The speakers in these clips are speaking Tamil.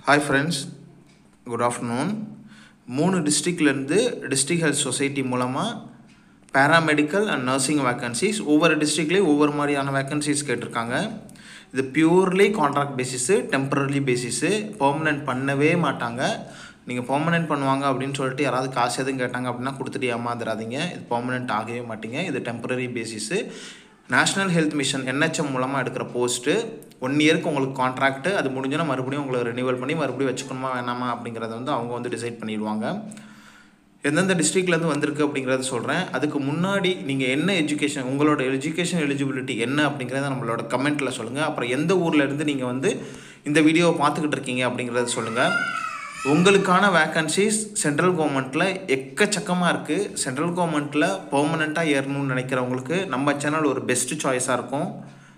ஹாய் ஃப்ரெண்ட்ஸ் குட் ஆஃப்டர்நூன் மூணு டிஸ்ட்ரிக்ட்லேருந்து டிஸ்ட்ரிக்ட் ஹெல்த் சொசைட்டி மூலமாக பேராமெடிக்கல் அண்ட் நர்சிங் வேக்கன்சிஸ் ஒவ்வொரு டிஸ்ட்ரிக்ட்லேயும் ஒவ்வொரு மாதிரியான வேக்கன்சிஸ் கேட்டிருக்காங்க இது purely contract basis temporary basis permanent பண்ணவே மாட்டாங்க நீங்கள் பெர்மனெண்ட் பண்ணுவாங்க அப்படின்னு சொல்லிட்டு யாராவது காசு எதுவும் கேட்டாங்க அப்படின்னா கொடுத்துட்டு ஏமாந்துடாதீங்க இது பெர்மனெண்ட் ஆகவே மாட்டீங்க இது temporary basis national health mission NHM மூலமாக எடுக்கிற போஸ்ட்டு ஒன் இயருக்கு உங்களுக்கு கான்ட்ராக்ட்டு அது முடிஞ்சோன்னா மறுபடியும் உங்களை ரினியூவல் பண்ணி மறுபடியும் வச்சுக்கணுமா வேணாமா அப்படிங்கிறத வந்து அவங்க வந்து டிசைட் பண்ணிடுவாங்க எந்தெந்த டிஸ்ட்ரிக்ட்லேருந்து வந்திருக்கு அப்படிங்கிறத சொல்கிறேன் அதுக்கு முன்னாடி நீங்கள் என்ன எஜுகேஷன் உங்களோட எஜுகேஷன் எலிஜிபிலிட்டி என்ன அப்படிங்கிறத நம்மளோட கமெண்ட்டில் சொல்லுங்கள் அப்புறம் எந்த ஊரில் இருந்து நீங்கள் வந்து இந்த வீடியோவை பார்த்துக்கிட்டு இருக்கீங்க அப்படிங்கிறத சொல்லுங்கள் உங்களுக்கான வேக்கன்சிஸ் சென்ட்ரல் கவர்மெண்ட்டில் எக்கச்சக்கமாக இருக்குது சென்ட்ரல் கவர்மெண்ட்டில் பெர்மனெண்ட்டாக ஏறணும்னு நினைக்கிறவங்களுக்கு நம்ம சேனல் ஒரு பெஸ்ட் சாய்ஸாக இருக்கும்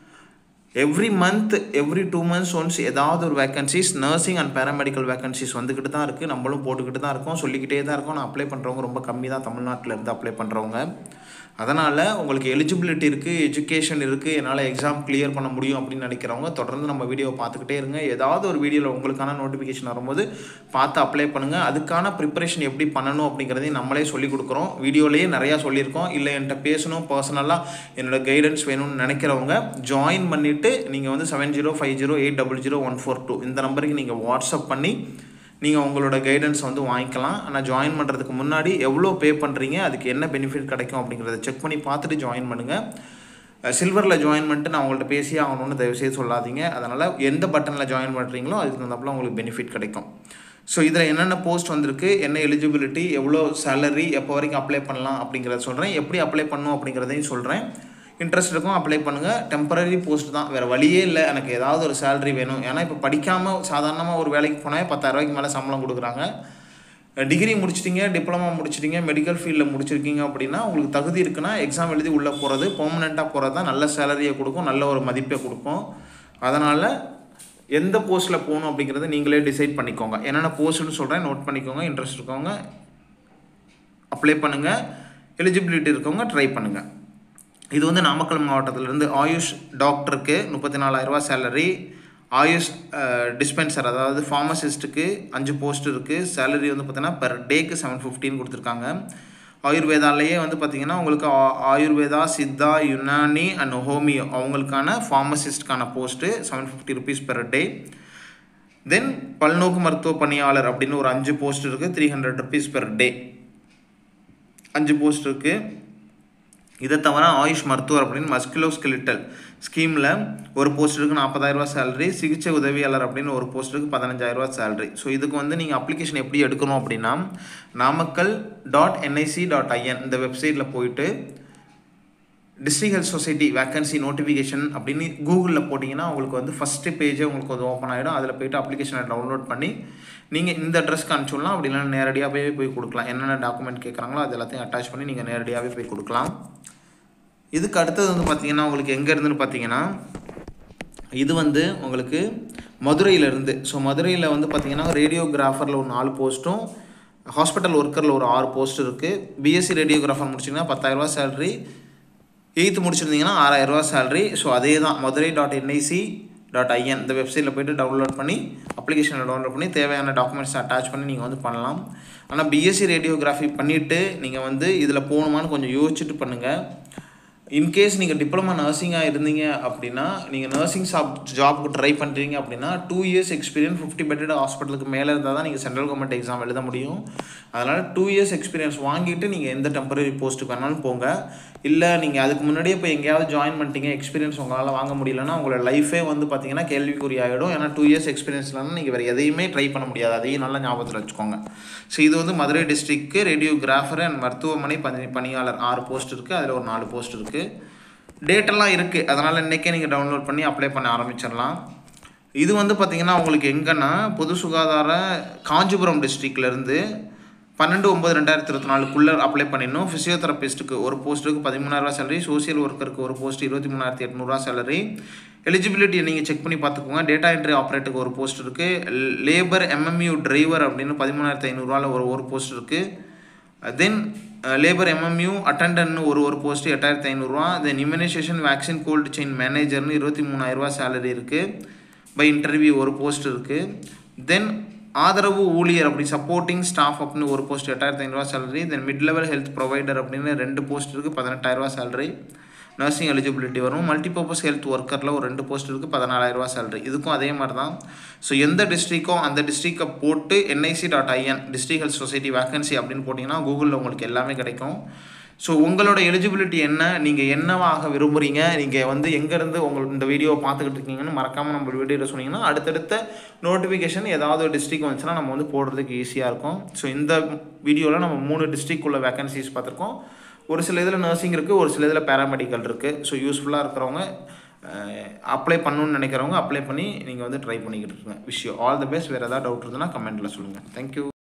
every month every two months once ஏதாவது ஒரு vacancies nursing and paramedical vacancies வந்துக்கிட்டு தான் இருக்குது நம்மளும் போட்டுக்கிட்டு தான் இருக்கோம் சொல்லிக்கிட்டே தான் இருக்கோம் நான் அப்ளை பண்ணுறவங்க ரொம்ப கம்மி தான் தமிழ்நாட்டில் இருந்து அப்ளை பண்ணுறவங்க அதனால் உங்களுக்கு எலிஜிபிலிட்டி இருக்குது எஜுகேஷன் இருக்குது என்னால் எக்ஸாம் கிளியர் பண்ண முடியும் அப்படின்னு நினைக்கிறவங்க தொடர்ந்து நம்ம வீடியோ பார்த்துக்கிட்டே இருங்க ஏதாவது ஒரு வீடியோவில் உங்களுக்கான நோட்டிஃபிகேஷன் வரும்போது பார்த்து அப்ளை பண்ணுங்கள் அதுக்கான ப்ரிப்பரேஷன் எப்படி பண்ணணும் அப்படிங்கிறதையும் நம்மளே சொல்லிக் கொடுக்குறோம் வீடியோலேயே நிறையா சொல்லியிருக்கோம் இல்லை என்கிட்ட பேசணும் பர்சனலாக என்னோட கைடன்ஸ் வேணும்னு நினைக்கிறவங்க ஜாயின் பண்ணிவிட்டு நீங்கள் வந்து seven zero five zero eight double zero one four two இந்த நம்பருக்கு நீங்கள் வாட்ஸ்அப் பண்ணி நீங்கள் உங்களோட கைடன்ஸ் வந்து வாங்கிக்கலாம் ஆனால் ஜாயின் பண்ணுறதுக்கு முன்னாடி எவ்வளோ பே பண்ணுறீங்க அதுக்கு என்ன பெனிஃபிட் கிடைக்கும் அப்படிங்கிறத செக் பண்ணி பார்த்துட்டு ஜாயின் பண்ணுங்கள் சில்வரில் ஜாயின் பண்ணிட்டு நான் உங்கள்கிட்ட பேசி ஆகணும்னு தயவுசெய்து சொல்லாதீங்க அதனால் எந்த பட்டனில் ஜாயின் பண்ணுறீங்களோ அதுக்கு தகுந்தாப்புல உங்களுக்கு பெனிஃபிட் கிடைக்கும் ஸோ இதில் என்னென்ன போஸ்ட் வந்திருக்கு என்ன எலிஜிபிலிட்டி எவ்வளோ சேலரி எப்போ வரைக்கும் அப்ளை பண்ணலாம் அப்படிங்கிறத சொல்கிறேன் எப்படி அப்ளை பண்ணணும் அப்படிங்கிறதையும் சொல்கிறேன் இன்ட்ரெஸ்ட் இருக்கும் அப்ளை பண்ணுங்கள் டெம்பரரி போஸ்ட் தான் வேறு வழியே இல்லை எனக்கு ஏதாவது ஒரு சேலரி வேணும் ஏன்னா இப்போ படிக்காமல் சாதாரணமாக ஒரு வேலைக்கு போனால் பத்தாயிரரூபாய்க்கு மேலே சம்பளம் கொடுக்குறாங்க டிகிரி முடிச்சிட்டிங்க டிப்ளமா முடிச்சிட்டிங்க மெடிக்கல் ஃபீல்டில் முடிச்சிருக்கீங்க அப்படின்னா உங்களுக்கு தகுதி இருக்குன்னா எக்ஸாம் எழுதி உள்ளே போகிறது பெர்மனெண்ட்டாக போகிறது தான் நல்ல சேலரியை கொடுக்கும் நல்ல ஒரு மதிப்பை கொடுக்கும் அதனால் எந்த போஸ்ட்டில் போகணும் அப்படிங்கிறத நீங்களே டிசைட் பண்ணிக்கோங்க என்னென்ன போஸ்ட்டுன்னு சொல்கிறேன் நோட் பண்ணிக்கோங்க இன்ட்ரெஸ்ட் இருக்கவங்க அப்ளை பண்ணுங்கள் எலிஜிபிலிட்டி இருக்கவங்க ட்ரை பண்ணுங்கள் இது வந்து நாமக்கல் மாவட்டத்திலேருந்து ஆயுஷ் டாக்டருக்கு முப்பத்தி நாலாயிரரூவா சேலரி ஆயுஷ் டிஸ்பென்சர் அதாவது ஃபார்மசிஸ்ட்டுக்கு அஞ்சு போஸ்ட் இருக்குது சேலரி வந்து பார்த்தீங்கன்னா பெர் டேக்கு செவன் ஃபிஃப்டின் கொடுத்துருக்காங்க ஆயுர்வேதாலேயே வந்து பார்த்திங்கன்னா உங்களுக்கு ஆயுர்வேதா சித்தா யுனானி அண்ட் ஹோமியோ அவங்களுக்கான ஃபார்மசிஸ்ட்கான post seven fifty rupees per day then பல்நோக்கு மருத்துவ பணியாளர் அப்படின்னு ஒரு அஞ்சு போஸ்ட் இருக்குது three hundred rupees per day அஞ்சு போஸ்ட் இருக்குது இதை தவிர ஆயுஷ் மருத்துவர் அப்படின்னு மஸ்குலோ ஸ்கெலிட்டல் ஸ்கீமில் ஒரு போஸ்ட்டுக்கு நாற்பதாயிரரூவா சேலரி சிகிச்சை உதவியாளர் அப்படின்னு ஒரு போஸ்ட்டுக்கு பதினஞ்சாயிரரூவா சேலரி ஸோ இதுக்கு வந்து நீங்கள் அப்ளிகேஷன் எப்படி எடுக்கணும் அப்படின்னா Namakkal dot NIC dot IN இந்த வெப்சைட்டில் போயிட்டு district health society vacancy notification அப்படின்னு கூகுளில் போட்டிங்கன்னா உங்களுக்கு வந்து ஃபஸ்ட்டு பேஜே உங்களுக்கு வந்து ஓப்பன் ஆகிடும் அதில் போய்ட்டு அப்ளிகேஷனை டவுன்லோட் பண்ணி நீங்கள் இந்த அட்ரஸ்க்கு அனுப்பிச்சுடலாம் அப்படி இல்லைன்னா நேரடியாகவே போய் கொடுக்கலாம் என்னென்ன டாக்குமெண்ட் கேட்குறாங்களோ அது எல்லாத்தையும் அட்டாச் பண்ணி நீங்கள் நேரடியாகவே போய் கொடுக்கலாம் இதுக்கு அடுத்தது வந்து பார்த்தீங்கன்னா உங்களுக்கு எங்கே இருந்துன்னு பார்த்தீங்கன்னா இது வந்து உங்களுக்கு மதுரையிலேருந்து ஸோ மதுரையில் வந்து பார்த்தீங்கன்னா ரேடியோகிராஃபரில் ஒரு நாலு போஸ்ட்டும் ஹாஸ்பிட்டல் ஒர்க்கரில் ஒரு ஆறு போஸ்ட் இருக்குது பிஎஸ்சி ரேடியோகிராஃபர் முடிச்சிங்கன்னா பத்தாயிரரூவா சேலரி எயித்து முடிச்சிருந்தீங்கன்னா ஆறாயிரரூவா சேலரி ஸோ அதே தான் Madurai dot NIC dot IN இந்த வெப்சைட்டில் போய்ட்டு டவுன்லோட் பண்ணி அப்ளிகேஷனை டவுன்லோட் பண்ணி தேவையான டாக்குமெண்ட்ஸ் அட்டாச் பண்ணி நீங்கள் வந்து பண்ணலாம் ஆனால் பிஎஸ்சி ரேடியோகிராஃபி பண்ணிவிட்டு நீங்கள் வந்து இதில் போகணுமான்னு கொஞ்சம் யோசிச்சுட்டு பண்ணுங்கள் இன்கேஸ் நீங்கள் டிப்ளமா நர்சிங்காக இருந்தீங்க அப்படின்னா நீங்கள் நர்சிங் ஷாப் ஜாப்க்கு ட்ரை பண்ணுறீங்க அப்படின்னா two years experience fifty bedded ஹாஸ்பிட்டலுக்கு மேலே இருந்தால் தான் நீங்கள் சென்ட்ரல் கவர்மெண்ட் எக்ஸாம் எழுத முடியும் அதனால் டூ இயர்ஸ் எக்ஸ்பீரியன்ஸ் வாங்கிட்டு நீங்கள் எந்த டெம்பரரி போஸ்ட்டுக்கு வேணாலும் போங்க இல்லை நீங்கள் அதுக்கு முன்னாடியே இப்போ எங்கேயாவது ஜாயின் பண்ணிட்டீங்க எக்ஸ்பீரியன்ஸ் உங்களால் வாங்க முடியலன்னா உங்களோட லைஃபே வந்து பார்த்தீங்கன்னா கேள்விக்குறி ஆகிடும் ஏன்னா டூ இயர்ஸ் எக்ஸ்பீரியன்ஸ் இல்லைன்னா நீங்கள் வேறு எதையுமே ட்ரை பண்ண முடியாது அதையும் நல்லா ஞாபகத்தில் வச்சுக்கோங்க ஸோ இது வந்து மதுரை டிஸ்ட்ரிக்க்கு ரேடியோகிராஃபர் அண்ட் மருத்துவமனை பணி பணியாளர் ஆறு போஸ்ட் இருக்குது அதில் ஒரு நாலு போஸ்ட் இருக்குது டேட்டெல்லாம் இருக்குது அதனால் இன்றைக்கே நீங்கள் டவுன்லோட் பண்ணி அப்ளை பண்ண ஆரம்பிச்சிடலாம் இது வந்து பார்த்திங்கன்னா உங்களுக்கு எங்கன்னா பொது சுகாதார காஞ்சிபுரம் டிஸ்ட்ரிக்ட்லேருந்து பன்னெண்டு ஒம்பது ரெண்டாயிரத்தி இருபத்தி நாலுக்குள்ளே அப்ளை பண்ணிடணும் ஃபிசியோதெரபிஸ்ட்டுக்கு ஒரு போஸ்ட்டுக்கு பதிமூணாயிரரூவா சேலரி சோசியல் ஒர்க்கருக்கு ஒரு போஸ்ட் இருபத்தி மூணாயிரத்தி எட்நூறுவா சேலரி எலிஜிபிலிட்டியை நீங்கள் செக் பண்ணி பார்த்துக்கோங்க டேட்டா என்ட்ரி ஆப்ரேட்டருக்கு ஒரு போஸ்ட் இருக்குது லேபர் எம்எம்யூ டிரைவர் அப்படின்னு பதிமூணாயிரத்தி ஐநூறுரூவாவில் ஒரு ஒரு போஸ்ட் இருக்குது தென் லேபர் எம்எம்யூ அட்டண்டன்ட்னு ஒரு ஒரு போஸ்ட்டு எட்டாயிரத்தி ஐநூறுரூவா then immunisation vaccine cold chain மேனேஜர்னு இருபத்தி மூணாயிரரூவா சேலரி இருக்குது பை இன்டர்வியூ ஒரு போஸ்ட் இருக்குது தென் ஆதரவு ஊழியர் அப்படி சப்போர்ட்டிங் ஸ்டாஃப் அப்படின்னு ஒரு போஸ்ட் எட்டாயிரத்தி ஐநூறுரூவா salary then mid level health provider அப்படின்னு ரெண்டு போஸ்ட் இருக்குது பதினெட்டாயிரரூவா சேலரி நர்சிங் எலிஜிபிலிட்டி வரும் மல்டிபர்பஸ் ஹெல்த் ஒர்க்கரில் ஒரு ரெண்டு போஸ்ட் இருக்குது பதினாலாயிரரூவா சேலரி இதுக்கும் அதே மாதிரி தான் ஸோ எந்த டிஸ்ட்ரிக்கோ அந்த டிஸ்ட்ரிக்டை போட்டு NIC dot IN district health society vacancy அப்படின்னு போட்டிங்கன்னா கூகுளில் உங்களுக்கு எல்லாமே கிடைக்கும் ஸோ உங்களோட எலிஜிபிலிட்டி என்ன நீங்கள் என்னவாக விரும்புகிறீங்க நீங்கள் வந்து எங்கேருந்து உங்களுக்கு இந்த வீடியோவை பார்த்துக்கிட்டு இருக்கீங்கன்னு மறக்காமல் நம்ம வீடியோவில் சொன்னீங்கன்னா அடுத்தடுத்த நோட்டிஃபிகேஷன் ஏதாவது ஒரு டிஸ்ட்ரிக் வந்துச்சுன்னா நம்ம வந்து போடுறதுக்கு ஈஸியாக இருக்கும் ஸோ இந்த வீடியோவில் நம்ம மூணு டிஸ்ட்ரிக் உள்ள வேகன்சிஸ் பார்த்துருக்கோம் ஒரு சில இதில் நர்சிங் இருக்குது ஒரு சில இதில் பேராமெடிக்கல் இருக்குது ஸோ யூஸ்ஃபுல்லாக இருக்கிறவங்க அப்ளை பண்ணணும்னு நினைக்கிறவங்க அப்ளை பண்ணி நீங்கள் வந்து ட்ரை பண்ணிக்கிட்டு இருக்கீங்க wish you all the best வேறு ஏதாவது டவுட் இருந்ததுன்னா கமெண்ட்டில் சொல்லுங்கள் தேங்க்யூ